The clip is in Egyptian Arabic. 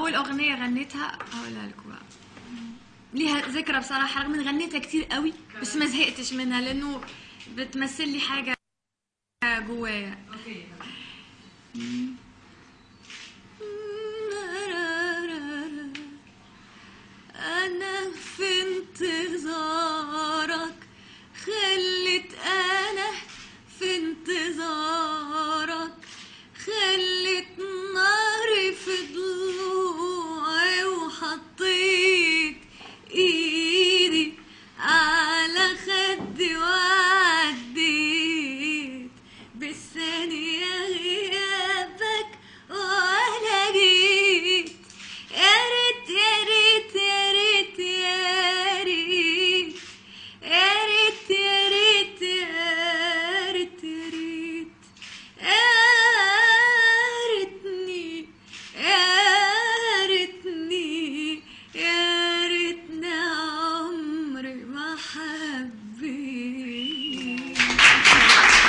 اول اغنيه غنيتها هقولها لكم بقى ليها ذكرى بصراحه رغم ان غنيتها كتير قوي بس ما زهقتش منها لانه بتمثل لي حاجه جوايا اوكي